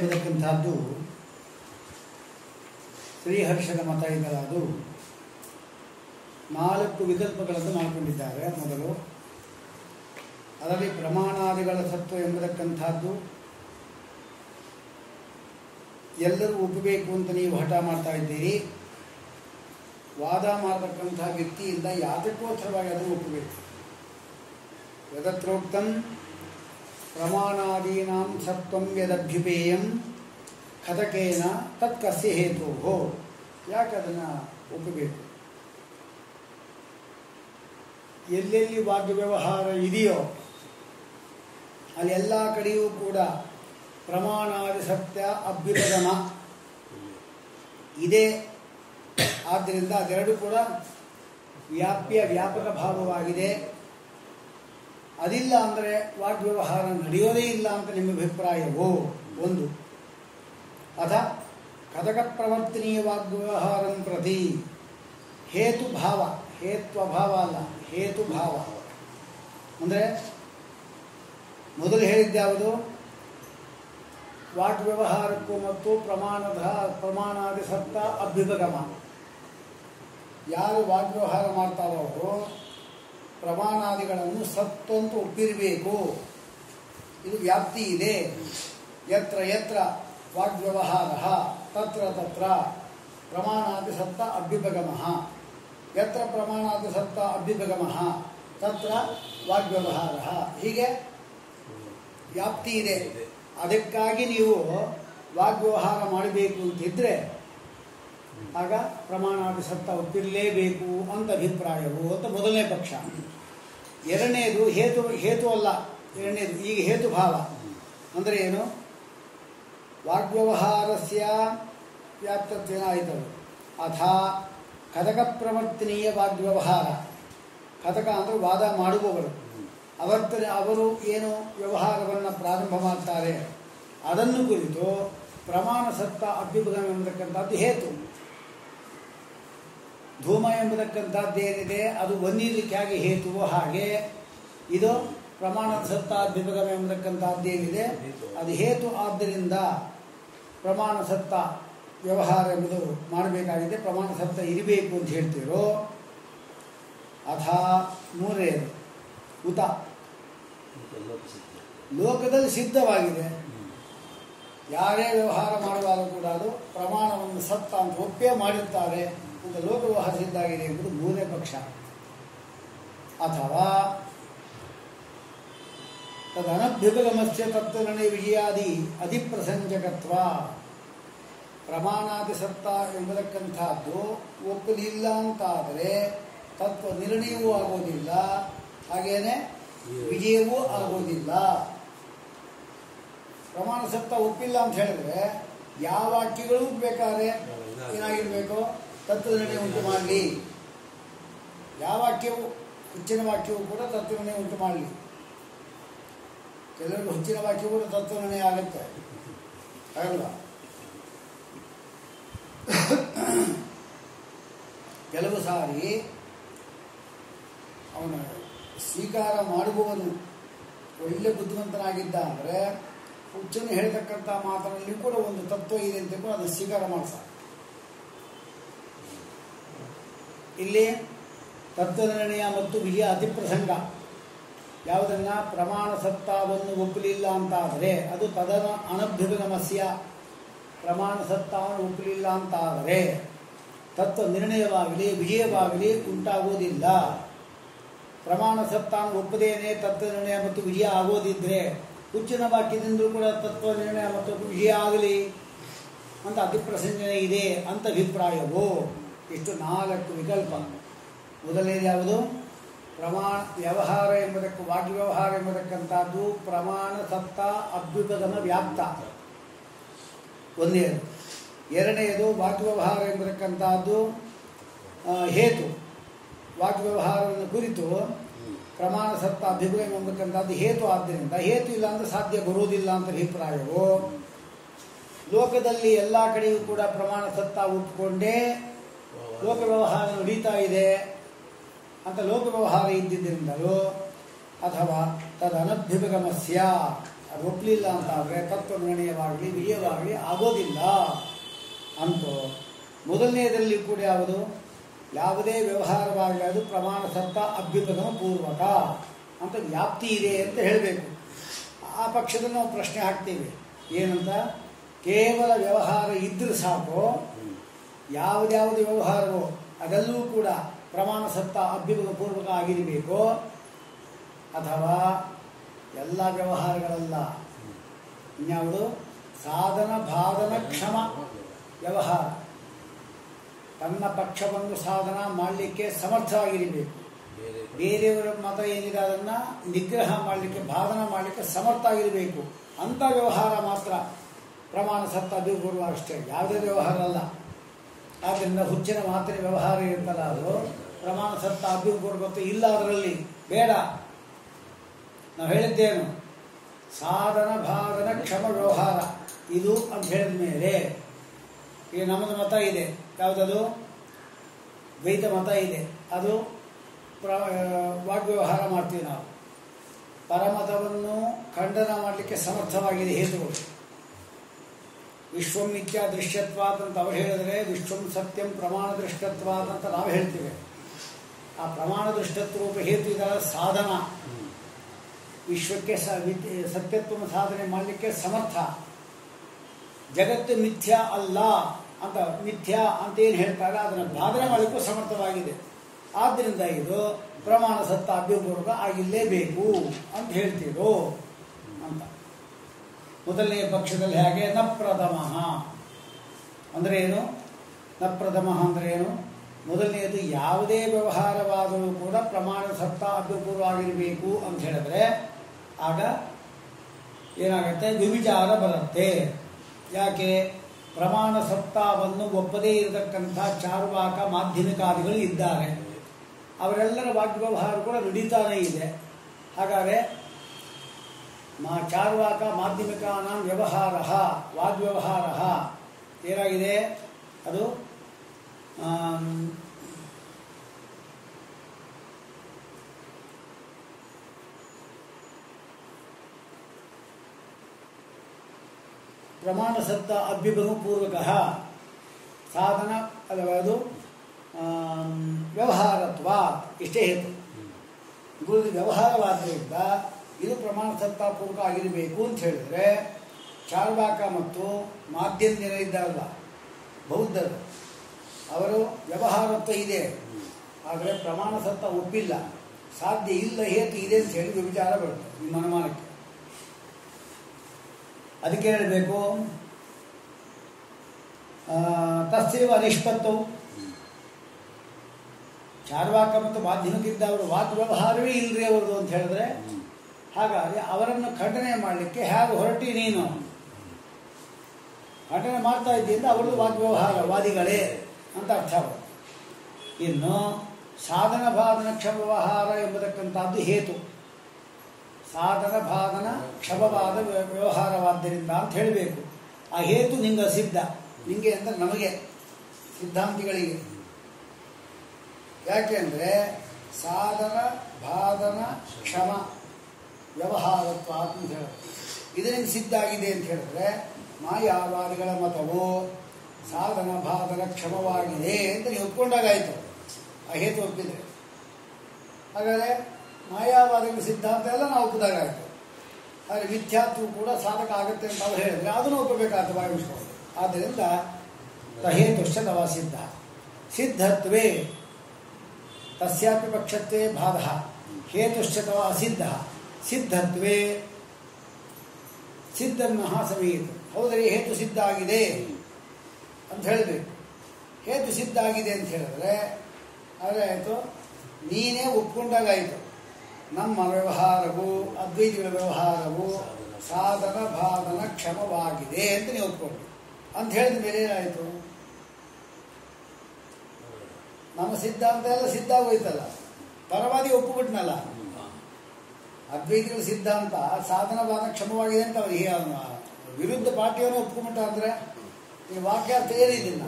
ಎಂಬತಕ್ಕಂಥದ್ದು ಶ್ರೀಹರ್ಷದ ಮತ ಇದರದು ನಾಲ್ಕು ವಿಕಲ್ಪಗಳನ್ನು ಮಾಡಿಕೊಂಡಿದ್ದಾರೆ ಮೊದಲು ಅದರಲ್ಲಿ ಪ್ರಮಾಣಾದಿಗಳ ಸತ್ವ ಎಂಬತಕ್ಕಂಥದ್ದು ಎಲ್ಲರೂ ಒಪ್ಪಬೇಕು ಅಂತ ನೀವು ಹಠ ಮಾಡ್ತಾ ಇದ್ದೀರಿ ವಾದ ಮಾಡತಕ್ಕಂಥ ವ್ಯಕ್ತಿಯಿಂದ ಯಾತಕ್ಕೋಸ್ಕರವಾಗಿ ಅದನ್ನು ಒಪ್ಪಬೇಕು ಯದತ್ರೋಕ್ತಂ ಪ್ರಮಾಣಾದೀನಾಂ ಸತ್ವಂ ಯದಭ್ಯುಪೇಯಂ ಕಥಕೇನ ತತ್ಕಸ್ಯ ಹೇತೋ ಯಾಕೆ ಅದನ್ನು ಒಪ್ಪಬೇಕು ಎಲ್ಲೆಲ್ಲಿ ವಾಗ್ಯ ವ್ಯವಹಾರ ಇದೆಯೋ ಅಲ್ಲಿ ಎಲ್ಲ ಕಡೆಯೂ ಕೂಡ ಪ್ರಮಾಣಾದಿ ಸತ್ಯ ಅಭ್ಯುಪಗಮ ಇದೆ ಆದ್ದರಿಂದ ಅದೆರಡು ಕೂಡ ವ್ಯಾಪ್ಯ ವ್ಯಾಪಕ ಭಾವವಾಗಿದೆ ಅದಿಲ್ಲ ಅಂದರೆ ವಾಗ್ವ್ಯವಹಾರ ನಡೆಯೋದೇ ಇಲ್ಲ ಅಂತ ನಿಮ್ಮ ಅಭಿಪ್ರಾಯವೋ ಒಂದು ಅಥ ಕಥಕ ಪ್ರವರ್ತನೀಯ ವಾಗ್ವ್ಯವಹಾರಂ ಪ್ರತಿ ಹೇತುಭಾವ ಹೇತ್ವಭಾವ ಅಲ್ಲ ಹೇತುಭಾವ ಅಂದರೆ ಮೊದಲು ಹೇಳಿದ್ಯಾವುದು ವಾಗ್ವ್ಯವಹಾರಕ್ಕೂ ಮತ್ತು ಪ್ರಮಾಣದ ಪ್ರಮಾಣಾದಿ ಸತ್ತ ಅಭ್ಯುಪಗಮ ಯಾರು ವಾಗ್ವ್ಯವಹಾರ ಮಾಡ್ತಾರೋ ಅವರು ಪ್ರಮಾಣಾದಿಗಳನ್ನು ಸತ್ತು ಅಂತ ಒಪ್ಪಿರಬೇಕು ಇದು ವ್ಯಾಪ್ತಿ ಇದೆ ಯತ್ರ ಯತ್ರ ವಾಗ್ವ್ಯವಹಾರ ತತ್ರ ತತ್ರ ಪ್ರಮಾಣಾದಿ ಸತ್ತ ಅಭ್ಯುಪಗಮ ಯತ್ರ ಪ್ರಮಾಣಾದಿ ಸತ್ತ ಅಭ್ಯುಪಗಮ ತತ್ರ ವಾಗ್ವ್ಯವಹಾರ ಹೀಗೆ ವ್ಯಾಪ್ತಿ ಇದೆ ಅದಕ್ಕಾಗಿ ನೀವು ವಾಗ್ವ್ಯವಹಾರ ಮಾಡಬೇಕು ಅಂತಿದ್ರೆ ಆಗ ಪ್ರಮಾಣಾದಿ ಸತ್ತ ಒಪ್ಪಿರಲೇಬೇಕು ಅಂತ ಅಭಿಪ್ರಾಯವು ಅಂತ ಮೊದಲನೇ ಪಕ್ಷ ಎರಡನೇದು ಹೇತು ಹೇತು ಅಲ್ಲ ಎರಡನೇದು ಈಗ ಹೇತುಭಾವ ಅಂದರೆ ಏನು ವಾಗ್ವ್ಯವಹಾರಸ್ಯ ವ್ಯಾಪ್ತತ್ವೇನ ಆಯಿತದು ಅಥ ಕಥಕ ಪ್ರವರ್ತನೀಯ ವಾಗ್ವ್ಯವಹಾರ ಕಥಕ ಅಂದರೆ ವಾದ ಮಾಡುವವರು ಅವರ್ತನೆ ಅವರು ಏನು ವ್ಯವಹಾರವನ್ನು ಪ್ರಾರಂಭ ಮಾಡ್ತಾರೆ ಅದನ್ನು ಕುರಿತು ಪ್ರಮಾಣ ಸತ್ತ ಅಭ್ಯುಪಗಮ ಎಂಬತಕ್ಕಂಥದ್ದು ಹೇತು ಧೂಮ ಎಂಬತಕ್ಕಂಥದ್ದು ಏನಿದೆ ಅದು ಒನ್ನೀಲಿಕ್ಕಾಗಿ ಹೇತುವು ಹಾಗೆ ಇದು ಪ್ರಮಾಣದ ಸತ್ತ ಅಭ್ಯುಪಗಮ ಎಂಬತಕ್ಕಂಥದ್ದು ಏನಿದೆ ಅದು ಹೇತು ಆದ್ದರಿಂದ ಪ್ರಮಾಣ ಸತ್ತ ವ್ಯವಹಾರ ಎಂಬುದು ಮಾಡಬೇಕಾಗಿದೆ ಪ್ರಮಾಣ ಸತ್ತ ಇರಬೇಕು ಅಂತ ಹೇಳ್ತೀರೋ ಅಥ ಮೂರನೇದು ಉತ ಲೋಕದಲ್ಲಿ ಸಿದ್ಧವಾಗಿದೆ ಯಾರೇ ವ್ಯವಹಾರ ಮಾಡುವಾಗ ಕೂಡ ಅದು ಪ್ರಮಾಣವನ್ನು ಸತ್ತ ಅಂತ ಒಪ್ಪೇ ಮಾಡಿರ್ತಾರೆ ಅಂತ ಲೋಕ ವ್ಯವಹಾರ ಸಿದ್ಧ ಆಗಿದೆ ಎಂಬುದು ಮೂರನೇ ಪಕ್ಷ ಅಥವಾ ತದನಭ್ಯುಪಗಮಸ್ಯ ತತ್ವನಿರ್ಣಯ ವಿಜಯಾದಿ ಅಧಿಪ್ರಸಂಜಕತ್ವ ಪ್ರಮಾಣಾದಿ ಸತ್ತ ಎಂಬತಕ್ಕಂಥದ್ದು ಒಪ್ಪಲಿಲ್ಲ ಅಂತಾದರೆ ತತ್ವ ನಿರ್ಣಯವೂ ಆಗೋದಿಲ್ಲ ಹಾಗೇನೆ ವಿಜಯವೂ ಆಗೋದಿಲ್ಲ ಪ್ರಮಾಣ ಸತ್ತ ಒಪ್ಪಿಲ್ಲ ಅಂತ ಹೇಳಿದ್ರೆ ಯಾವ ವಾಕ್ಯಗಳು ಬೇಕಾದ್ರೆ ಏನಾಗಿರ್ಬೇಕು ತತ್ವ ನಿರ್ಣಯ ಉಂಟು ಮಾಡಲಿ ಯಾವ ವಾಕ್ಯವು ಹುಚ್ಚಿನ ವಾಕ್ಯವು ಕೂಡ ತತ್ವ ನಿರ್ಣಯ ಉಂಟು ಮಾಡಲಿ ಕೆಲವರಿಗೆ ಹುಚ್ಚಿನ ವಾಕ್ಯ ಕೂಡ ತತ್ವ ನಿರ್ಣಯ ಆಗುತ್ತೆ ಆಗಲ್ವಾ ಕೆಲವು ಸಾರಿ ಅವನ ಸ್ವೀಕಾರ ಮಾಡುವವನು ಒಳ್ಳೆ ಬುದ್ಧಿವಂತನಾಗಿದ್ದ ಅಂದರೆ ಹುಚ್ಚನ್ನು ಹೇಳ್ತಕ್ಕಂಥ ಮಾತನಲ್ಲಿ ಕೂಡ ಒಂದು ತತ್ವ ಇದೆ ಅಂತ ಕೂಡ ಅದನ್ನು ಸ್ವೀಕಾರ ಮಾಡ್ತಾರೆ ಇಲ್ಲಿ ತತ್ವ ನಿರ್ಣಯ ಮತ್ತು ವಿಜಯ ಅತಿಪ್ರಸಂಗ ಯಾವುದನ್ನ ಪ್ರಮಾಣ ಸತ್ತಾವನ್ನು ಒಪ್ಪಲಿಲ್ಲ ಅಂತಾದರೆ ಅದು ತದನ ಅನಭ್ಯುಪಗಮಸ್ಯ ಪ್ರಮಾಣ ಸತ್ತಾವನ್ನು ಒಪ್ಪಲಿಲ್ಲ ಅಂತಾದರೆ ತತ್ವ ನಿರ್ಣಯವಾಗಲಿ ವಿಜಯವಾಗಲಿ ಉಂಟಾಗುವುದಿಲ್ಲ ಪ್ರಮಾಣ ಸತ್ತಾನು ಒಪ್ಪದೇನೆ ತತ್ವ ನಿರ್ಣಯ ಮತ್ತು ವಿಜಯ ಆಗೋದಿದ್ರೆ ಹುಚ್ಚಿನ ವಾಕ್ಯದಿಂದಲೂ ಕೂಡ ತತ್ವ ನಿರ್ಣಯ ಮತ್ತು ವಿಜಯ ಆಗಲಿ ಅಂತ ಅಭಿಪ್ರಸಂಜನೆ ಇದೆ ಅಂತ ಅಭಿಪ್ರಾಯವು ಇಷ್ಟು ನಾಲ್ಕು ವಿಕಲ್ಪ ಮೊದಲನೇದು ಯಾವುದು ಪ್ರಮಾಣ ವ್ಯವಹಾರ ಎಂಬುದಕ್ಕೆ ವಾಗ್ಯ ವ್ಯವಹಾರ ಎಂಬುದಕ್ಕಂಥದ್ದು ಪ್ರಮಾಣ ಸತ್ತ ಅಭ್ಯುಪಗಮ ವ್ಯಾಪ್ತ ಒಂದನೇದು ಎರಡನೆಯದು ವಾಗ್ಯ ವ್ಯವಹಾರ ಎಂಬತಕ್ಕಂಥದ್ದು ಆ, ಹೇತು ವಾಗ್ಯ ವ್ಯವಹಾರವನ್ನು ಕುರಿತು ಪ್ರಮಾಣ ಸತ್ತ ಅಭಿಪ್ರಾಯ ಎಂಬತಕ್ಕಂಥದ್ದು ಹೇತು ಆದ್ದರಿಂದ ಹೇತು ಇಲ್ಲ ಅಂದರೆ ಸಾಧ್ಯ ಬರುವುದಿಲ್ಲ ಅಂತ ಅಭಿಪ್ರಾಯವು ಲೋಕದಲ್ಲಿ ಎಲ್ಲ ಕಡೆಯೂ ಕೂಡ ಪ್ರಮಾಣ ಸತ್ತ ಒಪ್ಪಿಕೊಂಡೇ ಲೋಕ ವ್ಯವಹಾರ ನಡೀತಾ ಇದೆ ಅಂತ ಲೋಕ ವ್ಯವಹಾರ ಇದ್ದಿದ್ದರಿಂದಲೂ ಅಥವಾ ತದನಭ್ಯುಪಗಮಸ್ಯ ಅದು ಒಪ್ಪಲಿಲ್ಲ ಅಂತ ಆದರೆ ತತ್ವ ನಿರ್ಣಯವಾಗಲಿ ವಿಜಯವಾಗಲಿ ಆಗೋದಿಲ್ಲ ಅಂತೂ ಮೊದಲನೆಯದಲ್ಲಿ ಕೂಡ ಯಾವುದು ಯಾವುದೇ ವ್ಯವಹಾರವಾಗಲಿ ಅದು ಪ್ರಮಾಣ ಸತ್ತ ಅಭ್ಯುಪಗಮ ಪೂರ್ವಕ ಅಂತ ವ್ಯಾಪ್ತಿ ಇದೆ ಅಂತ ಹೇಳಬೇಕು ಆ ಪಕ್ಷದಲ್ಲಿ ನಾವು ಪ್ರಶ್ನೆ ಹಾಕ್ತೀವಿ ಏನಂತ ಕೇವಲ ವ್ಯವಹಾರ ಇದ್ದರೆ ಸಾಕು ಯಾವುದ್ಯಾವುದು ವ್ಯವಹಾರವೋ ಅದೆಲ್ಲವೂ ಕೂಡ ಪ್ರಮಾಣ ಸತ್ತ ಅಭ್ಯುಪಗ ಪೂರ್ವಕ ಆಗಿರಬೇಕು ಅಥವಾ ಎಲ್ಲ ವ್ಯವಹಾರಗಳಲ್ಲ ಇನ್ಯಾವುದು ಸಾಧನ ಬಾಧನ ಕ್ಷಮ ವ್ಯವಹಾರ ತನ್ನ ಪಕ್ಷವನ್ನು ಸಾಧನ ಮಾಡಲಿಕ್ಕೆ ಸಮರ್ಥವಾಗಿರಬೇಕು ಬೇರೆಯವರ ಮತ ಏನಿದೆ ಅದನ್ನು ನಿಗ್ರಹ ಮಾಡಲಿಕ್ಕೆ ಬಾಧನ ಮಾಡಲಿಕ್ಕೆ ಸಮರ್ಥ ಆಗಿರಬೇಕು ಅಂಥ ವ್ಯವಹಾರ ಮಾತ್ರ ಪ್ರಮಾಣ ಸತ್ತ ಅಭಿಪೂರ್ವ ಅಷ್ಟೇ ಯಾವುದೇ ವ್ಯವಹಾರ ಅಲ್ಲ ಆದ್ದರಿಂದ ಹುಚ್ಚಿನ ಮಾತ್ರ ವ್ಯವಹಾರ ಇರುತ್ತಲ್ಲ ಅದು ಪ್ರಮಾಣ ಸತ್ತ ಅಭಿಪೂರ್ವತೆ ಇಲ್ಲ ಅದರಲ್ಲಿ ಬೇಡ ನಾವು ಹೇಳಿದ್ದೇನು ಸಾಧನ ಬಾಧನ ಕ್ಷಮ ವ್ಯವಹಾರ ಇದು ಅಂತ ಹೇಳಿದ ಮೇಲೆ ಈಗ ನಮ್ಮದು ಮತ ಇದೆ ಯಾವುದದು ದ್ವೈತ ಮತ ಇದೆ ಅದು ಪ್ರ ವಾಗ್ವ್ಯವಹಾರ ಮಾಡ್ತೀವಿ ನಾವು ಪರಮತವನ್ನು ಖಂಡನ ಮಾಡಲಿಕ್ಕೆ ಸಮರ್ಥವಾಗಿದೆ ಹೇತುಗಳು ವಿಶ್ವಂ ಮಿಥ್ಯಾ ದೃಶ್ಯತ್ವಾತ್ ಅಂತ ಅವರು ಹೇಳಿದರೆ ವಿಶ್ವಂ ಸತ್ಯಂ ಪ್ರಮಾಣ ದೃಷ್ಟತ್ವಾತ್ ಅಂತ ನಾವು ಹೇಳ್ತೀವಿ ಆ ಪ್ರಮಾಣ ದೃಷ್ಟತ್ವರೂಪ ಹೇತು ಇದರ ಸಾಧನ ವಿಶ್ವಕ್ಕೆ ಸ ಮಿಥ್ಯ- ಸತ್ಯತ್ವವನ್ನು ಸಾಧನೆ ಮಾಡಲಿಕ್ಕೆ ಸಮರ್ಥ ಜಗತ್ತು ಮಿಥ್ಯಾ ಅಲ್ಲ ಅಂತ ಮಿಥ್ಯಾ ಅಂತ ಏನು ಹೇಳ್ತಾರೆ ಅದನ್ನು ಬಾಧನೆ ಮಾಡಲಿಕ್ಕೂ ಸಮರ್ಥವಾಗಿದೆ ಆದ್ದರಿಂದ ಇದು ಪ್ರಮಾಣ ಸತ್ತ ಅಭ್ಯಪೂರ್ವಕ ಆಗಿಲ್ಲೇಬೇಕು ಅಂತ ಹೇಳ್ತೀರೋ ಅಂತ ಮೊದಲನೆಯ ಪಕ್ಷದಲ್ಲಿ ಹಾಗೆ ನ ಪ್ರಥಮ ಅಂದರೆ ಏನು ನ ಪ್ರಥಮ ಅಂದರೆ ಏನು ಮೊದಲನೆಯದು ಯಾವುದೇ ವ್ಯವಹಾರವಾದರೂ ಕೂಡ ಪ್ರಮಾಣ ಸತ್ತ ಅಭ್ಯಪೂರ್ವ ಆಗಿರಬೇಕು ಅಂತ ಹೇಳಿದ್ರೆ ಆಗ ಏನಾಗುತ್ತೆ ವಿವಿಚಾರ ಬರುತ್ತೆ ಯಾಕೆ ಪ್ರಮಾಣ ಸತ್ತಾವನ್ನು ಒಪ್ಪದೇ ಇರತಕ್ಕಂಥ ಚಾರುವಾಕ ಮಾಧ್ಯಮಿಕಾದಿಗಳು ಇದ್ದಾರೆ ಅವರೆಲ್ಲರ ವಾಗ್ವ್ಯವಹಾರ ಕೂಡ ನಡೀತಾನೇ ಇದೆ ಹಾಗಾದರೆ ಮಾ ಚಾರ್ವಾಕ ಮಾಧ್ಯಮಿಕಾನ ವ್ಯವಹಾರ ವಾಗ್ವ್ಯವಹಾರ ಏನಾಗಿದೆ ಅದು ಆಮ್, ಪ್ರಮಾಣ ಸತ್ತ ಅಭ್ಯುಪಗಮ ಪೂರ್ವಕ ಸಾಧನ ಅಥವಾ ಅದು ಆಮ್, ವ್ಯವಹಾರತ್ವ ಇಷ್ಟೇ ಹೇತು ಗುರು ವ್ಯವಹಾರವಾದ್ದರಿಂದ ಇದು ಪ್ರಮಾಣ ಸತ್ತಾಪೂರ್ವಕ ಆಗಿರಬೇಕು ಅಂತ ಹೇಳಿದ್ರೆ ಚಾರ್ವಾಕ ಮತ್ತು ಮಾಧ್ಯಮ ಇದ್ದಾರಲ್ಲ ಬೌದ್ಧರು ಅವರು ವ್ಯವಹಾರತ್ವ ಇದೆ ಆದರೆ ಪ್ರಮಾಣ ಸತ್ತ ಒಪ್ಪಿಲ್ಲ ಸಾಧ್ಯ ಇಲ್ಲ ಹೇತು ಇದೆ ಅಂತ ಹೇಳಿ ವಿಚಾರ ಬರುತ್ತೆ ನಿಮ್ಮ ಅನುಮಾನಕ್ಕೆ ಅದಕ್ಕೆ ಹೇಳಬೇಕು ತಸ್ಸೇವ ನಿಷ್ಪತ್ತವು ಚಾರ್ವಾಕ ಮತ್ತು ಮಾಧ್ಯಮಕ್ಕಿದ್ದವರು ವಾಕ್ ವ್ಯವಹಾರವೇ ಇಲ್ಲರಿ ಅವರದು ಅಂತ ಹೇಳಿದ್ರೆ ಹಾಗಾಗಿ ಅವರನ್ನು ಖಂಡನೆ ಮಾಡಲಿಕ್ಕೆ ಹೇಗೆ ಹೊರಟಿ ನೀನು ಖಂಡನೆ ಮಾಡ್ತಾ ಇದ್ದಿಂದ ಅವರದ್ದು ವಾಗ್ವ್ಯವಹಾರ ವಾದಿಗಳೇ ಅಂತ ಅರ್ಥ ಆಗುತ್ತೆ ಇನ್ನು ಸಾಧನ ಬಾಧನ ಕ್ಷಮ ವ್ಯವಹಾರ ಎಂಬತಕ್ಕಂಥದ್ದು ಹೇತು ಸಾಧನ ಬಾಧನ ಕ್ಷಮವಾದ ವ್ಯ- ವ್ಯವಹಾರವಾದ್ದರಿಂದ ಅಂತ ಹೇಳಬೇಕು ಆ ಹೇತು ನಿಂಗೆ ಸಿದ್ಧ ನಿಂಗೆ ಅಂದರೆ ನಮಗೆ ಸಿದ್ಧಾಂತಿಗಳಿಗೆ ಯಾಕೆಂದರೆ ಸಾಧನ ಬಾಧನ ಕ್ಷಮ ವ್ಯವಹಾರತ್ವ ಅಂತ ಹೇಳೋದು ಇದು ನಿಂಗೆ ಸಿದ್ಧ ಆಗಿದೆ ಅಂತ ಹೇಳಿದ್ರೆ ಮಾಯಾವಾದಿಗಳ ಮತವು ಸಾಧನ ಬಾಧನ ಕ್ಷಮವಾಗಿದೆ ಅಂತ ನೀವು ಒಪ್ಕೊಂಡಾಗಾಯಿತು ಆ ಹೇತು ಒಪ್ಪಿದ್ರೆ ಹಾಗಾದರೆ ಮಾಯಾವಾದಿಗಳ ಸಿದ್ಧಾಂತ ಎಲ್ಲ ನಾವು ಒಪ್ಪಿದಾಗಾಯಿತು ಆದರೆ ಮಿಥ್ಯಾತ್ವ ಕೂಡ ಸಾಧಕ ಆಗುತ್ತೆ ಅಂತ ಅವ್ರು ಹೇಳಿದ್ರೆ ಅದನ್ನು ಒಪ್ಪಬೇಕಾಗ್ತದೆ ಭಾವಿಸ್ಕೊಂಡು ಆದ್ದರಿಂದ ಹೇತುಶ್ಚ ತವ ಸಿದ್ಧ ಸಿದ್ಧತ್ವೇ ತಸ್ಯಾಪಿ ಪಕ್ಷತ್ವೇ ಬಾಧ ಹೇತುಶ್ಚ ತವ ಅಸಿದ್ಧ ಸಿದ್ಧತ್ವೇ ಸಿದ್ಧನ್ನಃ ಸಮೀತ ಹೌದರೆ ಹೇತು ಸಿದ್ಧ ಆಗಿದೆ ಅಂತ ಹೇಳಬೇಕು ಹೇತು ಸಿದ್ಧ ಆಗಿದೆ ಅಂತ ಹೇಳಿದ್ರೆ ಆದರೆ ಆಯಿತು ನೀನೇ ಒಪ್ಕೊಂಡಾಗಾಯಿತು ನಮ್ಮ ವ್ಯವಹಾರವು ಅದ್ವೈತಿಗಳ ವ್ಯವಹಾರವು ಸಾಧನ ಬಾಧನ ಕ್ಷಮವಾಗಿದೆ ಅಂತ ನೀವು ಒಪ್ಕೊಂಡ್ರಿ ಅಂತ ಹೇಳಿದ ಮೇಲೆ ಏನಾಯಿತು ನಮ್ಮ ಸಿದ್ಧಾಂತ ಎಲ್ಲ ಸಿದ್ಧ ಆಗೋಯ್ತಲ್ಲ ಪರವಾದಿ ಒಪ್ಪುಬಿಟ್ನಲ್ಲ ಅದ್ವೈತಿಗಳ ಸಿದ್ಧಾಂತ ಸಾಧನವಾದ ಕ್ಷಮವಾಗಿದೆ ಅಂತ ಅವ್ರಿಗೆ ಅವನು ವಿರುದ್ಧ ಪಾರ್ಟಿಯನ್ನು ಒಪ್ಕೊಂಬಿಟ್ಟ ಅಂದರೆ ಈ ವಾಕ್ಯಾರ್ಥ ಏನಿದಿಲ್ಲ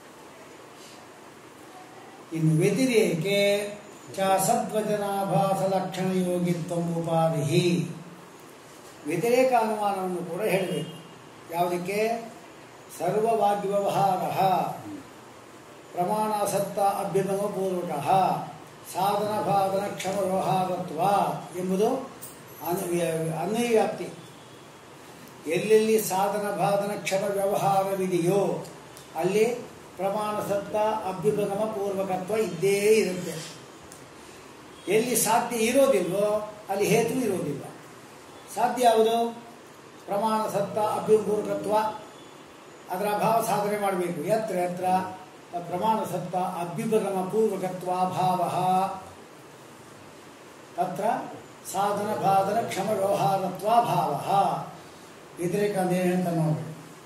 ಇನ್ನು ವ್ಯತಿರೇಕೆ ಚ ಸದ್ವಚನಾಭಾಸ ಲಕ್ಷಣ ಯೋಗಿತ್ವ ಉಪಾಧಿ ವ್ಯತಿರೇಕ ಅನುಮಾನವನ್ನು ಕೂಡ ಹೇಳಬೇಕು ಯಾವುದಕ್ಕೆ ಸರ್ವವಾಗ್ವ್ಯವಹಾರ ಪ್ರಮಾಣಾಸಕ್ತ ಅಭ್ಯುಗಮಪೂರ್ವಕ ಸಾಧನ ಭಾವನ ಕ್ಷಮ ವ್ಯವಹಾರತ್ವ ಎಂಬುದು ಅನ್- ಅನ್ವಯ ವ್ಯಾಪ್ತಿ ಎಲ್ಲೆಲ್ಲಿ ಸಾಧನ ಬಾಧನ ಕ್ಷಮ ವ್ಯವಹಾರವಿದೆಯೋ ಅಲ್ಲಿ ಪ್ರಮಾಣ ಸತ್ತ ಅಭ್ಯುಪಗಮ ಪೂರ್ವಕತ್ವ ಇದ್ದೇ ಇರುತ್ತೆ ಎಲ್ಲಿ ಸಾಧ್ಯ ಇರೋದಿಲ್ವೋ ಅಲ್ಲಿ ಹೇತು ಇರೋದಿಲ್ಲ ಸಾಧ್ಯ ಯಾವುದು ಪ್ರಮಾಣ ಸತ್ತ ಅಭ್ಯುಪೂರ್ವಕತ್ವ ಅದರ ಅಭಾವ ಸಾಧನೆ ಮಾಡಬೇಕು ಯತ್ರ ಯತ್ರ ಪ್ರಮಾಣ ಸತ್ತ ಅಭ್ಯುಪಗಮ ಪೂರ್ವಕತ್ವಾಭಾವ ತತ್ರ ಸಾಧನ ಬಾಧನ ಕ್ಷಮ ವ್ಯವಹಾರತ್ವಾಭಾವ ವ್ಯತಿರೇಕ ಅಂತ ಏನು ಹೇಳ್ತಾ ನೋಡಿ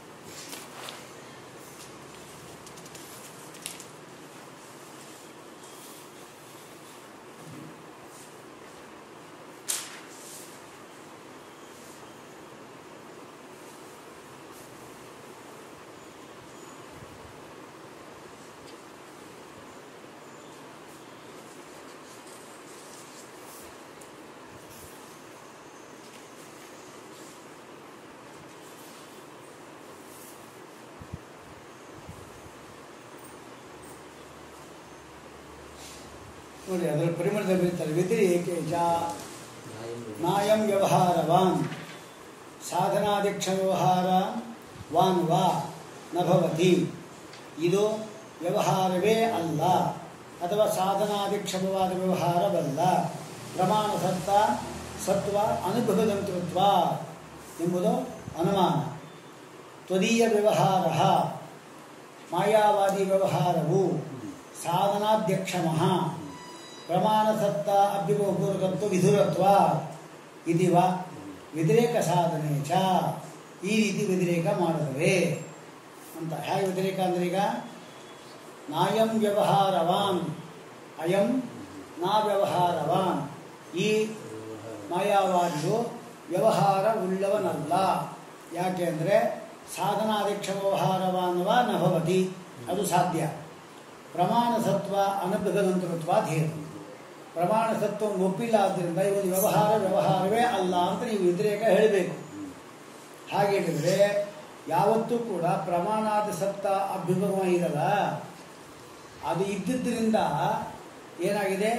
ನೋಡಿ ಅದರ ಪರಿಮಳದಲ್ಲಿ ಇರ್ತಾರೆ ವ್ಯತಿರೇಕೆ ಚ ನಾಯಂ ವ್ಯವಹಾರವಾನ್ ಸಾಧನಾಧ್ಯಕ್ಷ ವ್ಯವಹಾರ ವಾನ್ ವಾ ನ ಭವತಿ ಇದು ವ್ಯವಹಾರವೇ ಅಲ್ಲ ಅಥವಾ ಸಾಧನಾಧಿಕ್ಷಮವಾದ ವ್ಯವಹಾರವಲ್ಲ ಪ್ರಮಾಣ ಸತ್ತ ಸತ್ವ ಅನುಭವದಂತೃತ್ವ ಎಂಬುದು ಅನುಮಾನ ತ್ವದೀಯ ವ್ಯವಹಾರ ಮಾಯಾವಾದಿ ವ್ಯವಹಾರವು ಸಾಧನಾಧ್ಯಕ್ಷಮಃ ಪ್ರಮಾಣಸತ್ತ ಅಭ್ಯುಪಪೂರ್ವಕತ್ವ ವಿಧುರತ್ವ ಇದಿವ ವ್ಯತಿರೇಕ ಸಾಧನೆ ಚ ಈ ರೀತಿ ವ್ಯತಿರೇಕ ಮಾಡುತ್ತವೆ ಅಂತ ಹೇಗೆ ವ್ಯತಿರೇಕ ಅಂದ್ರೆ ಈಗ ನಾಯಂ ವ್ಯವಹಾರವಾನ್ ಅಯಂ ನಾ ವ್ಯವಹಾರವಾನ್ ಈ ಮಾಯಾವಾದಿಯು ವ್ಯವಹಾರ ಉಳ್ಳವನಲ್ಲ ಯಾಕೆ ಅಂದರೆ ಸಾಧನಾಧ್ಯಕ್ಷ ವ್ಯವಹಾರವಾನ್ವ ನ ಭವತಿ ಅದು ಸಾಧ್ಯ ಪ್ರಮಾಣ ಸತ್ವ ಅನಭ್ಯಗಂತೃತ್ವ ಹೇತು ಪ್ರಮಾಣ ಸತ್ವ ಒಪ್ಪಿಲ್ಲ ಆದ್ದರಿಂದ ಇವತ್ತು ವ್ಯವಹಾರ ವ್ಯವಹಾರವೇ ಅಲ್ಲ ಅಂತ ನೀವು ವ್ಯತಿರೇಕ ಹೇಳಬೇಕು ಹಾಗೆ ಹೇಳಿದರೆ ಯಾವತ್ತೂ ಕೂಡ ಪ್ರಮಾಣಾದ ಸತ್ತ ಅಭ್ಯುಗಮ ಇರಲ್ಲ ಅದು ಇದ್ದಿದ್ದರಿಂದ ಏನಾಗಿದೆ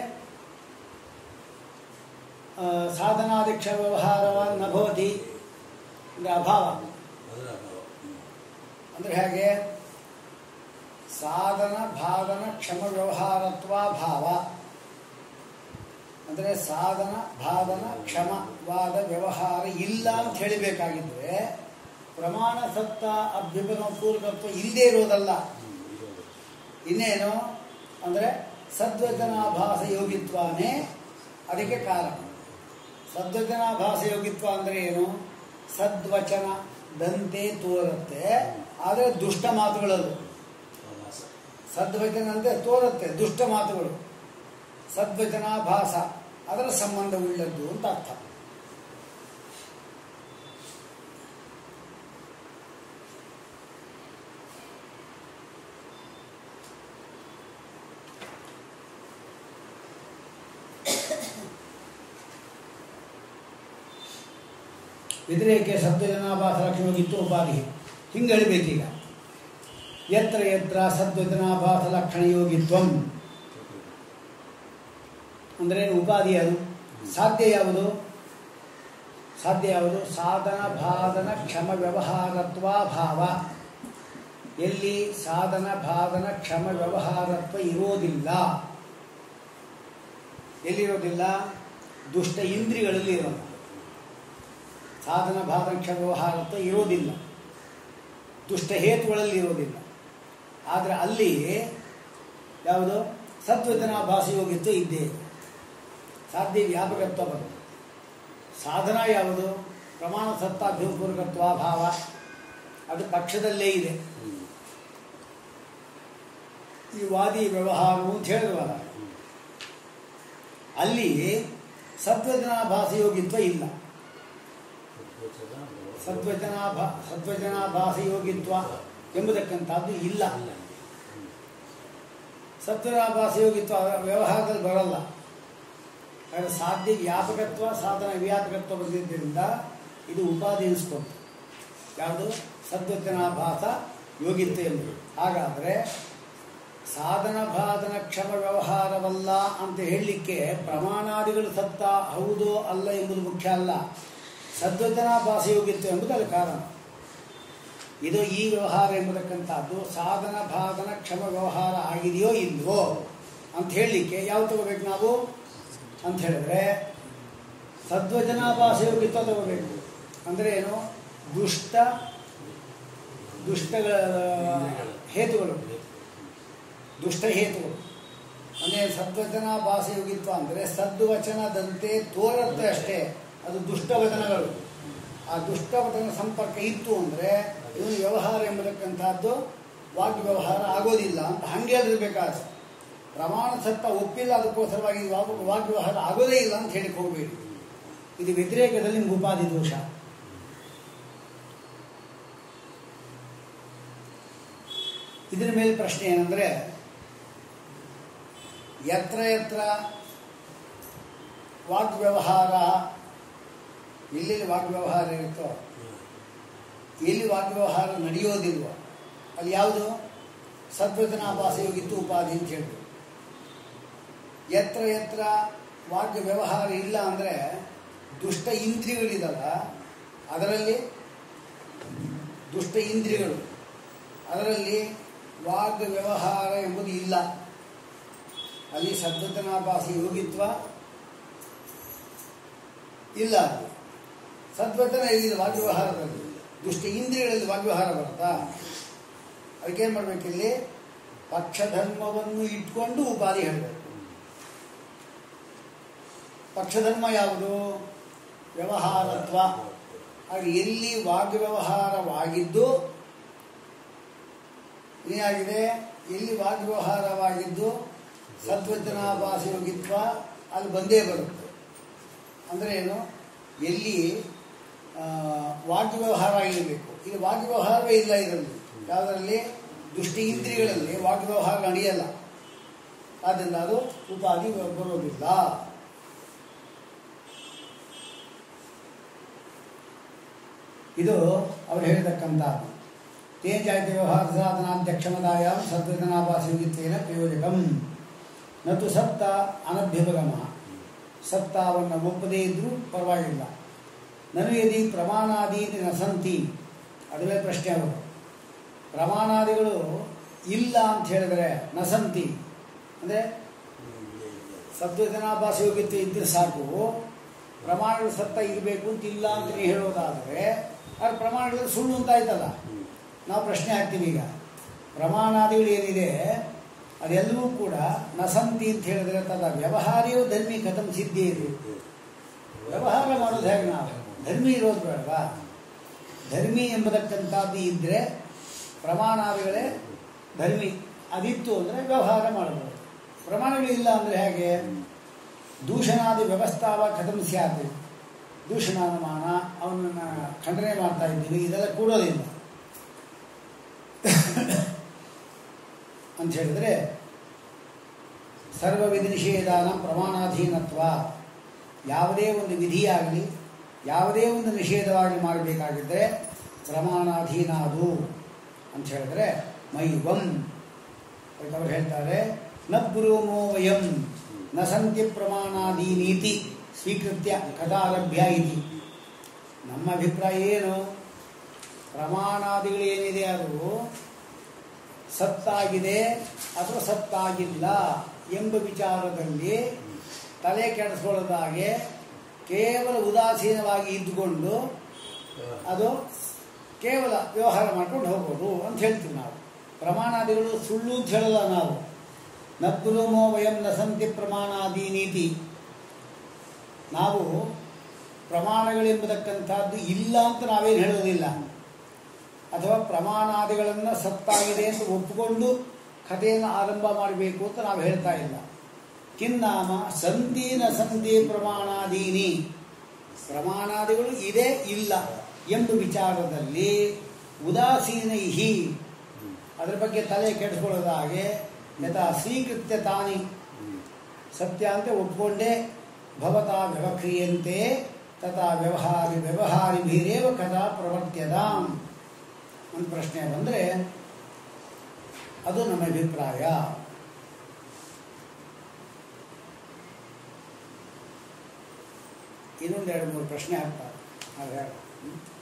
ಆ, ಸಾಧನಾಧ್ಯಕ್ಷ ವ್ಯವಹಾರವ ನಭವತಿ ಅಂದರೆ ಅಭಾವ ಅಂದರೆ ಹೇಗೆ ಸಾಧನ ಭಾವನ ಕ್ಷಮ ವ್ಯವಹಾರತ್ವ ಭಾವ ಅಂದರೆ ಸಾಧನ ಭಾವನ ಕ್ಷಮವಾದ ವ್ಯವಹಾರ ಇಲ್ಲ ಅಂತ ಹೇಳಬೇಕಾಗಿದ್ರೆ ಪ್ರಮಾಣ ಸತ್ತ ಅಭ್ಯುಗಮ ಪೂರ್ವಕತ್ವ ಇಲ್ಲದೆ ಇರೋದಲ್ಲ ಇನ್ನೇನು ಅಂದರೆ ಸದ್ವಚನಾಭಾಸ ಯೋಗಿತ್ವನೇ ಅದಕ್ಕೆ ಕಾರಣ ಸದ್ವಚನಾಭಾಸ ಯೋಗಿತ್ವ ಅಂದರೆ ಏನು ಸದ್ವಚನದಂತೆ ತೋರುತ್ತೆ ಆದರೆ ದುಷ್ಟ ಮಾತುಗಳದು ಸದ್ವಚನ ಅಂದರೆ ತೋರುತ್ತೆ ದುಷ್ಟ ಮಾತುಗಳು ಸದ್ವಚನಾಭಾಸ ಅದರ ಸಂಬಂಧವುಳ್ಳದ್ದು ಅಂತ ಅರ್ಥ ವ್ಯತಿರೇಕೆ ಸದ್ವಚನಾಭಾಸ ಲಕ್ಷಣವಾಗಿತ್ತು ಉಪಾಧಿ ಹಿಂಗೆ ಹೇಳಬೇಕೀಗ ಯತ್ರ ಯತ್ರ ಸದ್ವಚನಾಭಾಸ ಲಕ್ಷಣ ಯೋಗಿತ್ವಂ ಅಂದರೆ ಉಪಾಧಿ ಅದು ಸಾಧ್ಯ ಯಾವುದು ಸಾಧ್ಯ ಯಾವುದು ಸಾಧನ ಬಾಧನ ಕ್ಷಮ ವ್ಯವಹಾರತ್ವ ಭಾವ ಎಲ್ಲಿ ಸಾಧನ ಬಾಧನ ಕ್ಷಮ ವ್ಯವಹಾರತ್ವ ಇರೋದಿಲ್ಲ ಎಲ್ಲಿರೋದಿಲ್ಲ ದುಷ್ಟ ಇಂದ್ರಿಯಗಳಲ್ಲಿ ಇರೋಲ್ಲ ಸಾಧನ ಬಾಧನ ಕ್ಷಮ ವ್ಯವಹಾರತ್ವ ಇರೋದಿಲ್ಲ ದುಷ್ಟ ಹೇತುಗಳಲ್ಲಿ ಇರೋದಿಲ್ಲ ಆದರೆ ಅಲ್ಲಿ ಯಾವುದು ಸತ್ವಜನ ಭಾಷೆಯೋಗಿತ್ತು ಇದ್ದೇ ಇದೆ. ಸಾಧ್ಯ ವ್ಯಾಪಕತ್ವ ಬರುತ್ತೆ ಸಾಧನ ಯಾವುದು ಪ್ರಮಾಣ ಸತ್ತಾಭ್ಯಪೂರ್ವಕತ್ವ ಭಾವ ಅದು ಪಕ್ಷದಲ್ಲೇ ಇದೆ ಈ ವಾದಿ ವ್ಯವಹಾರವು ಅಂತ ಹೇಳಿದ್ವಲ್ಲ ಅಲ್ಲಿ ಸತ್ವಜನ ಭಾಷೆಯೋಗಿತ್ವ ಇಲ್ಲ ಸದ್ವಚನಾಭಾ ಸದ್ವಚನಾಭಾಸಯೋಗಿತ್ವ ಎಂಬುದಕ್ಕಂಥದ್ದು ಇಲ್ಲ ಸತ್ವನಾಭಾಸಯೋಗಿತ್ವ ವ್ಯವಹಾರದಲ್ಲಿ ಬರಲ್ಲ ಆದರೆ ಸಾಧ್ಯ ವ್ಯಾಪಕತ್ವ ಸಾಧನ ವ್ಯಾಪಕತ್ವ ಬಂದಿದ್ದರಿಂದ ಇದು ಉಪಾಧಿ ಅನಿಸ್ಕೊಂಡು ಯಾವುದು ಸದ್ವಚನಾಭಾಸ ಯೋಗಿತ್ವ ಎಂಬುದು ಹಾಗಾದರೆ ಸಾಧನ ಬಾಧನ ಕ್ಷಮ ವ್ಯವಹಾರವಲ್ಲ ಅಂತ ಹೇಳಲಿಕ್ಕೆ ಪ್ರಮಾಣಾದಿಗಳು ಸತ್ತ ಹೌದೋ ಅಲ್ಲ ಎಂಬುದು ಮುಖ್ಯ ಅಲ್ಲ ಸದ್ವಚನಾಭಾಸ ಯೋಗಿತ್ವ ಎಂಬುದು ಅದರ ಕಾರಣ ಇದು ಈ ವ್ಯವಹಾರ ಎಂಬತಕ್ಕಂಥದ್ದು ಸಾಧನ ಬಾಧನ ಕ್ಷಮ ವ್ಯವಹಾರ ಆಗಿದೆಯೋ ಇಲ್ವೋ ಅಂತ ಹೇಳಲಿಕ್ಕೆ ಯಾವ ತಗೋಬೇಕು ನಾವು ಅಂತ ಹೇಳಿದ್ರೆ ಸದ್ವಚನಾಭಾಸ ಯೋಗಿತ್ವ ತಗೋಬೇಕು ಅಂದರೆ ಏನು ದುಷ್ಟ ದುಷ್ಟಗಳ ಹೇತುಗಳು ದುಷ್ಟ ಹೇತುಗಳು ಅಂದರೆ ಸದ್ವಚನ ಭಾಷೆಯೋಗಿತ್ವ ಅಂದರೆ ಸದ್ವಚನದಂತೆ ತೋರುತ್ತೆ ಅಷ್ಟೇ ಅದು ದುಷ್ಟವಚನಗಳು ಆ ದುಷ್ಟವಚನ ಸಂಪರ್ಕ ಇತ್ತು ಅಂದರೆ ಇವನು ವ್ಯವಹಾರ ಎಂಬತಕ್ಕಂಥದ್ದು ವಾಗ್ಯ ವ್ಯವಹಾರ ಆಗೋದಿಲ್ಲ ಅಂತ ಹಾಗೆ ಆಗಿರ್ಬೇಕಾದ್ರೆ ಪ್ರಮಾಣ ಸತ್ತ ಒಪ್ಪಿಲ್ಲ ಅದಕ್ಕೋಸ್ಕರವಾಗಿ ವಾಗ್ ವಾಗ್ಯ ವ್ಯವಹಾರ ಆಗೋದೇ ಇಲ್ಲ ಅಂತ ಹೇಳಿಕ್ಕೆ ಹೋಗಬೇಡಿ ಇದು ವ್ಯತಿರೇಕದಲ್ಲಿ ನಿಮ್ಗೆ ಉಪಾಧಿ ದೋಷ ಇದರ ಮೇಲೆ ಪ್ರಶ್ನೆ ಏನಂದರೆ ಯತ್ರ ಯತ್ರ ವಾಗ್ವ್ಯವಹಾರ ಎಲ್ಲೆಲ್ಲಿ ವಾಗ್ವ್ಯವಹಾರ ಇರುತ್ತೋ ಎಲ್ಲಿ ವಾಗ್ವ್ಯವಹಾರ ನಡೆಯೋದಿಲ್ವೋ ಅಲ್ಲಿ ಯಾವುದು ಸದ್ವಚನಾಭಾಸ ಯೋಗಿತ್ತು ಉಪಾಧಿ ಅಂತ ಹೇಳಿ ಯತ್ರ ಯತ್ರ ವಾಗ್ಯ ವ್ಯವಹಾರ ಇಲ್ಲ ಅಂದರೆ ದುಷ್ಟ ಇಂದ್ರಿಯಗಳಿದಲ್ಲ ಅದರಲ್ಲಿ ದುಷ್ಟ ಇಂದ್ರಿಯಗಳು ಅದರಲ್ಲಿ ವಾಗ್ ವ್ಯವಹಾರ ಎಂಬುದು ಇಲ್ಲ ಅಲ್ಲಿ ಸದ್ವಚನಾಭಾಸ ಯೋಗಿತ್ವ ಇಲ್ಲ ಅಲ್ಲಿ ಸದ್ವಚನ ಇಲ್ಲ ವಾಗ್ವ್ಯವಹಾರದಲ್ಲಿ ದುಷ್ಟ ಇಂದ್ರಿಯಗಳಲ್ಲಿ ವಾಗ್ವ್ಯವಹಾರ ಬರುತ್ತಾ ಅದಕ್ಕೇನು ಮಾಡಬೇಕಿಲ್ಲಿ ಪಕ್ಷಧರ್ಮವನ್ನು ಇಟ್ಕೊಂಡು ಉಪಾಧಿ ಹೇಳಬೇಕು ಪಕ್ಷಧರ್ಮ ಯಾವುದು ವ್ಯವಹಾರತ್ವ ಹಾಗೆ ಎಲ್ಲಿ ವಾಗ್ವ್ಯವಹಾರವಾಗಿದ್ದು ಏನಾಗಿದೆ ಎಲ್ಲಿ ವಾಗ್ವ್ಯವಹಾರವಾಗಿದ್ದು ಸದ್ವಚನಾಭಾಸ ಯೋಗಿತ್ವ ಅಲ್ಲಿ ಬಂದೇ ಬರುತ್ತೆ ಅಂದರೆ ಏನು ಎಲ್ಲಿ ಆ, ವಾಗ್ವ್ಯವಹಾರ ಆಗಿರಬೇಕು ಇಲ್ಲಿ ವಾಗ್ವ್ಯವಹಾರವೇ ಇಲ್ಲ ಇದರಲ್ಲಿ ಯಾವುದರಲ್ಲಿ ದುಷ್ಟ ಇಂದ್ರಿಯಗಳಲ್ಲಿ ವಾಗ್ವ್ಯವಹಾರ ನಡೆಯಲ್ಲ ಆದ್ದರಿಂದ ಅದು ಉಪಾಧಿ ಬರೋದಿಲ್ಲ ಇದು ಅವರು ಹೇಳಿರ್ತಕ್ಕಂಥದ್ದು ತೇಜಾಯ್ತಿ ವ್ಯವಹಾರ ಸಾಧನಾಧ್ಯಕ್ಷಮದಾಯ ಸದ್ವಚನಾಭಾಸಯೋಗಿತ್ವೇನ ಪ್ರಯೋಜಕಂ ನತು ಸತ್ತ ಅನಭ್ಯುಪಗಮ ಸತ್ತವನ್ನು ಒಪ್ಪದೇ ಇದ್ದರೂ ಪರವಾಗಿಲ್ಲ ನನು ಯದಿ ಪ್ರಮಾಣಾದೀನಿ ನ ಸಂತಿ ಅದುವೇ ಪ್ರಶ್ನೆ ಅವರು ಪ್ರಮಾಣಾದಿಗಳು ಇಲ್ಲ ಅಂತ ಹೇಳಿದ್ರೆ ನಸಂತಿ ಅಂದರೆ ಸದ್ವಚನಾಭಾಸ ಯೋಗ್ಯತೆ ಇದ್ದರೆ ಸಾಕು ಪ್ರಮಾಣಗಳು ಸತ್ತ ಇರಬೇಕು ಅಂತ ಇಲ್ಲ ಅಂತ ನೀವು ಹೇಳೋದಾದರೆ ಅದು ಪ್ರಮಾಣಗಳು ಸುಳ್ಳು ಅಂತ ಆಯ್ತಲ್ಲ ನಾವು ಪ್ರಶ್ನೆ ಹಾಕ್ತೀವಿ ಈಗ ಪ್ರಮಾಣಾದಿಗಳು ಏನಿದೆ ಅದೆಲ್ಲವೂ ಕೂಡ ನಸಂತಿ ಅಂತ ಹೇಳಿದ್ರೆ ತದ ವ್ಯವಹಾರಿಯೋ ಧರ್ಮಿ ಕಥಂ ಸಿದ್ಧಿ ಇದೆ ವ್ಯವಹಾರ ಮಾಡೋದು ಹೇಗೆ ನಾವು ಧರ್ಮಿ ಇರೋದು ಬೇಡವಾ ಧರ್ಮಿ ಎಂಬತಕ್ಕಂಥದ್ದು ಇದ್ದರೆ ಪ್ರಮಾಣಾದಿಗಳೇ ಧರ್ಮಿ ಅದಿತ್ತು ಅಂದರೆ ವ್ಯವಹಾರ ಮಾಡಬಹುದು ಪ್ರಮಾಣಗಳಿಲ್ಲ ಅಂದರೆ ಹೇಗೆ ದೂಷಣಾದಿ ವ್ಯವಸ್ಥಾವ ಕಥಂ ಸ್ಯಾತ್ ದೂಷಣಾನುಮಾನ ಅವನನ್ನು ಖಂಡನೆ ಮಾಡ್ತಾ ಇದ್ದೀವಿ ಇದೆಲ್ಲ ಕೂಡೋದಿಲ್ಲ ಅಂತ ಹೇಳಿದ್ರೆ ಸರ್ವ ವಿಧಿ ನಿಷೇಧಾನ ಪ್ರಮಾಣಾಧೀನತ್ವ ಯಾವುದೇ ಒಂದು ವಿಧಿಯಾಗಲಿ ಯಾವುದೇ ಒಂದು ನಿಷೇಧವಾಗಿ ಮಾಡಬೇಕಾಗಿದ್ದರೆ ಪ್ರಮಾಣಾಧೀನ ಅದು ಅಂತ ಹೇಳಿದ್ರೆ ಮೈವಂ ಅದಕ್ಕೆ ಅವರು ಹೇಳ್ತಾರೆ ನ ಪುರೋಮೋ ವಯಂ ನ ಸಂತಿ ಪ್ರಮಾಣಾದೀನೀತಿ ಸ್ವೀಕೃತ್ಯ ಕಥಾರಭ್ಯ ಇತಿ ನಮ್ಮ ಅಭಿಪ್ರಾಯ ಏನು ಪ್ರಮಾಣಾದಿಗಳು ಏನಿದೆ ಅದು ಸತ್ತಾಗಿದೆ ಅಥವಾ ಸತ್ತಾಗಿಲ್ಲ ಎಂಬ ವಿಚಾರದಲ್ಲಿ ತಲೆ ಕೆಡಿಸ್ಕೊಳ್ಳೋದಾಗೆ ಕೇವಲ ಉದಾಸೀನವಾಗಿ ಇದ್ದುಕೊಂಡು ಅದು ಕೇವಲ ವ್ಯವಹಾರ ಮಾಡ್ಕೊಂಡು ಹೋಗ್ಬೋದು ಅಂತ ಹೇಳ್ತೀವಿ ನಾವು ಪ್ರಮಾಣಾದಿಗಳು ಸುಳ್ಳು ಅಂತ ಹೇಳಲ್ಲ ನಾವು ನಗ್ಗುರುಮೋ ವಯಂ ನ ಸಂತಿ ಪ್ರಮಾಣಾದಿ ನೀತಿ ನಾವು ಪ್ರಮಾಣಗಳೆಂಬತಕ್ಕಂಥದ್ದು ಇಲ್ಲ ಅಂತ ನಾವೇನು ಹೇಳೋದಿಲ್ಲ ಅಥವಾ ಪ್ರಮಾಣಾದಿಗಳನ್ನು ಸತ್ತಾಗಿದೆ ಅಂತ ಒಪ್ಪಿಕೊಂಡು ಕಥೆಯನ್ನು ಆರಂಭ ಮಾಡಬೇಕು ಅಂತ ನಾವು ಹೇಳ್ತಾ ಇಲ್ಲ ಕಿನ್ನಾಮ ಸಂತಿ ನ ಸಂತಿ ಪ್ರಮಾಣಾದೀನಿ ಪ್ರಮಾಣಾದಿಗಳು ಇದೆ ಇಲ್ಲ ಎಂಬ ವಿಚಾರದಲ್ಲಿ ಉದಾಸೀನೈಹಿ ಅದರ ಬಗ್ಗೆ ತಲೆ ಕೆಡಿಸ್ಕೊಳ್ಳೋದ ಹಾಗೆ ಯಥಾ ಸ್ವೀಕೃತ್ಯ ತಾನಿ ಸತ್ಯ ಅಂತ ಒಪ್ಕೊಂಡೇ ಭವತಾ ವ್ಯವಕ್ರಿಯಂತೆ ತಥಾ ವ್ಯವಹಾರಿ ವ್ಯವಹಾರಿಭಿರೇವ ಕದಾ ಪ್ರವರ್ತ್ಯದಾಂ ಒಂದು ಪ್ರಶ್ನೆ ಬಂದರೆ ಅದು ನಮ್ಮ ಅಭಿಪ್ರಾಯ ಇನ್ನೊಂದು ಎರಡು ಮೂರು ಪ್ರಶ್ನೆ ಆಗ್ತವೆ ಅದು ಹೇಳು. ಹ್ಮ್?